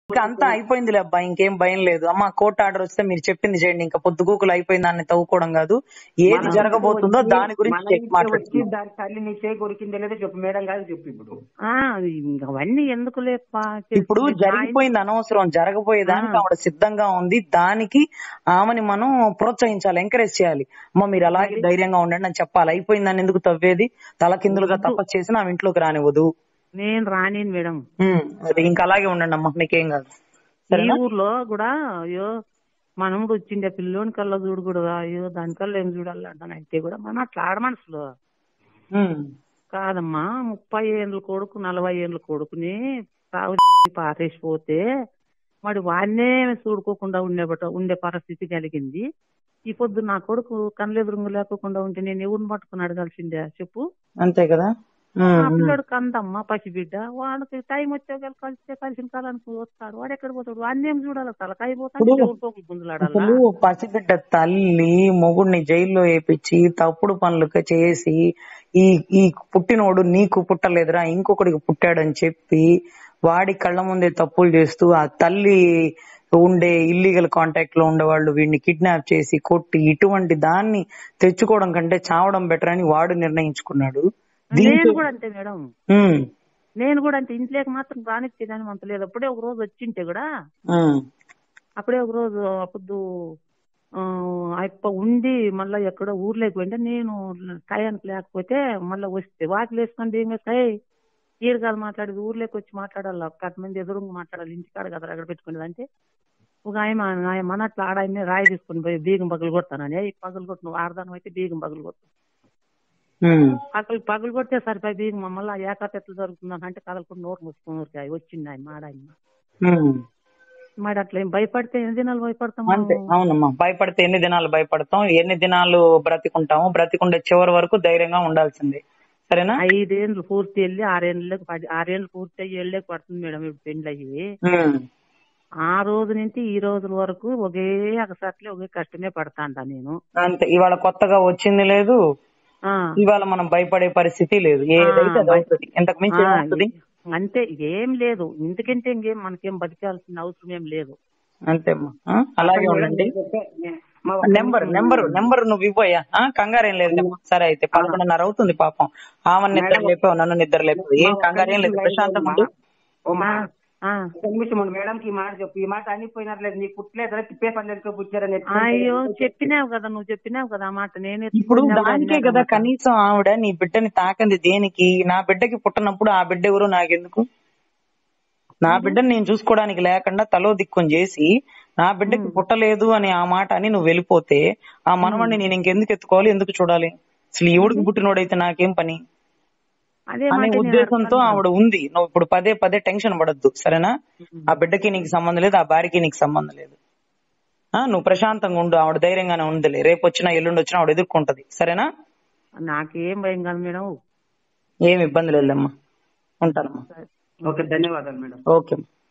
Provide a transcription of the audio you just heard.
ఇంకా అంతా అయిపోయిందిలే అబ్బా ఇంకేం భయం లేదు అమ్మా కోర్టు ఆర్డర్ వస్తే మీరు చెప్పింది చేయండి ఇంకా పొద్దుగూకులు అయిపోయింది దాన్ని తవ్వుకోవడం కాదు ఏది మన జరగబోతుందో ఇంటికి దాని గురించి మన ఇంటికి వచ్చి మాట్లాడుతున్నాం దాని తల్లి నీ చేయి కొరికిందో లేదో చెప్పు మేడం కాదు చెప్పు ఇప్పుడు ఆ అది ఇంక అవన్నీ ఎందుకు లేపా ఇప్పుడు జరిగిపోయింది అనవసరం జరగబోయేదానికి ఆవిడ సిద్ధంగా ఉంది దానికి ఆమెని మనం ప్రోత్సహించాలి ఎంకరేజ్ చేయాలి అమ్మ మీరు అలాగే ధైర్యంగా ఉండండి అని చెప్పాలి అయిపోయిందని ఎందుకు తవ్వేది తలకిందులుగా తప్ప చేసి ఆమె ఇంట్లోకి రానివ్వదు నేను రానిను మేడం ఉమ్, అది ఇంకా అలాగే ఉండండి అమ్మా మీకేం కాదు ఈ సరేనా ఊర్లో కూడా అయ్యో మనముడు వచ్చిండే పిల్లోని కల్లా చూడకూడదు అయ్యో దానికల్లా ఏం చూడాలంటాను అయితే కూడా మనం అట్లా ఆడ మనసులో ఉమ్, కాదమ్మా ముప్పై ఏళ్ళ కొడుకు నలభై ఏళ్ళ కొడుకుని తాగు పారేసిపోతే మరి వాడినే చూడుకోకుండా ఉండే ఉండే పరిస్థితి కలిగింది ఈ పొద్దు నా కొడుకు కళ్ళెదురుంగు లేకోకుండా ఉంటే నేను ఎవరిని పట్టుకుని అడగాల్సిందే చెప్పు అంతే కదా ఉమ్, ఆ ఉమ్. పిల్లడు కందమ్మ పసిబిడ్డ వాడికి టైం వచ్చే కలిస్తే కలిసిన కాలానికి వస్తాడు వాడు ఎక్కడ పోతాడు వాడిని ఏం చూడాలి తలకాయ పోతాడు ఇప్పుడు చెవులు గుంజులాడాలా అసలు పసిబిడ్డ తల్లి మొగుడిని జైల్లో వేపించి తప్పుడు పనులు చేసి ఈ ఈ పుట్టినోడు నీకు పుట్టలేదురా ఇంకొకడికి పుట్టాడని చెప్పి వాడి కళ్ళ ముందే తప్పులు చేస్తూ ఆ తల్లి ఉండే ఇల్లీగల్ కాంటాక్ట్ లో ఉండేవాళ్ళు వీడిని కిడ్నాప్ చేసి కొట్టి ఇటువంటి దాన్ని తెచ్చుకోవడం కంటే చావడం బెటర్ అని వాడు నిర్ణయించుకున్నాడు నేను దీంతో కూడా అంతే మేడం ఉమ్, నేను కూడా అంతే ఇంట్లోకి మాత్రం రానిచ్చేదాన్ని అంత లేదు అప్పుడే ఒక రోజు వచ్చింటే కూడా ఉమ్, అప్పుడే ఒక రోజు అప్పుడు ఆ, అప్ప ఉండి మళ్ళా ఎక్కడో ఊర్లోకి వెంటే నేను టయానికి లేకపోతే మళ్ళీ వస్తే వాకిలు వేసుకొని దీని వేస్తాయి ఈడగాలు మాట్లాడేది ఊర్లోకి వచ్చి మాట్లాడాలి ఒక మంది ఎదురుగా మాట్లాడాలి ఇంటికాడ కదా అక్కడ పెట్టుకునేది అంటే ఒక ఆయన ఆయన మన అట్లా ఆడ ఆయన్ని రాయి తీసుకొని పోయి బీగం పగలు కొడతానని "ఏయ్, పగలు కొట్టు నువ్వు ఆడదానం అయితే బీగం పగలు కొట్టు ఉమ్, పగలు పగలు కొట్టే సరిపోయి బీగం మమ్మల్ని ఏకాత ఎట్లా జరుగుతుందని అంటే కదలకుండా నోరు మూసుకొని ఊరికాయ వచ్చింది ఆయన మాడాయన ఉమ్. మరి అట్లా ఏం భయపడితే ఎన్ని దినాలు భయపడతాం అంతే అవునమ్మా భయపడితే ఎన్ని దినాలు భయపడతాం ఎన్ని దినాలు బ్రతికుంటాము బ్రతికుండే చివరి వరకు ధైర్యంగా ఉండాల్సిందే సరేనా ఐదేళ్ళు పూర్తి వెళ్ళి ఆరేళ్ళకి పది ఆరేళ్ళు పూర్తి అయ్యి ఏళ్ళకి పడుతుంది మేడం ఇప్పుడు పెండ్లు అయ్యి ఉమ్, ఆ రోజు నుంచి ఈ రోజుల వరకు ఒకే ఒకసారి ఒకే కష్టమే పడతాంట నేను అంతే ఇవాళ కొత్తగా వచ్చింది లేదు ఆ, ఇవాళ మనం భయపడే పరిస్థితి లేదు ఏదైతే అది అవుతుంది ఇంతకు మించి ఆ, ఏమవుతుంది అంతే ఏం లేదు ఇంతకంటే ఇంకేం మనకేం బతికాల్సిన అవసరం ఏం లేదు అంతే అమ్మా ఆ, అలాగే ఉండండి మా నెంబర్ నెంబర్ నెంబర్ నువ్వు ఇవ్వయ్యా ఆ, కంగారేం లేదు సరే అయితే పదకొండున్నర అవుతుంది పాపం ఆమె నిద్ర లేపావు నన్ను నిద్ర లేపావు ఏం కంగారేం లేదు ప్రశాంతంగా ఉండు ఓ మా ఆ, ఒక నిమిషం ఉండు మేడం ఈ మాట చెప్పు ఈ మాట అనిపోయినట్లేదు నీ పుట్టలేదా తిప్పే పల్లెలతో పుట్టారని అయ్యో చెప్పినావు కదా నువ్వు చెప్పినావు కదా ఆ మాట నేను ఇప్పుడు ఎత్తుకున్నావు దానికే కానీ కదా నాకు కనీసం ఆవిడ నీ బిడ్డని తాకంది దేనికి నా బిడ్డకి పుట్టినప్పుడు ఆ బిడ్డ ఎవరు నాకెందుకు నా బిడ్డని నేను చూసుకోవడానికి లేకుండా తలో దిక్కుని చేసి నా బిడ్డకి పుట్టలేదు అని ఆ మాట అని నువ్వు వెళ్ళిపోతే ఆ మనవాడిని నేను ఇంకెందుకు ఎత్తుకోవాలి ఎందుకు చూడాలి అసలు ఎవడికి పుట్టినోడైతే నాకేం పని అదే అనే మాట నేను ఉద్దేశంతో ఆవిడ ఉంది నువ్వు ఇప్పుడు పదే పదే టెన్షన్ పడద్దు సరేనా ఆ బిడ్డకి నీకు సంబంధం లేదు ఆ భార్యకి నీకు సంబంధం లేదు ఆ నువ్వు ప్రశాంతంగా ఉండు ఆవిడ ధైర్యంగానే ఉందిలే రేపు వచ్చినా ఎల్లుండి వచ్చినా ఆవిడ ఎదుర్కొంటది సరేనా నాకేం భయం కాదు మేడం ఏమి ఇబ్బంది లేదమ్మా ఉంటానమ్మా ఓకే ధన్యవాదాలు మేడం ఓకే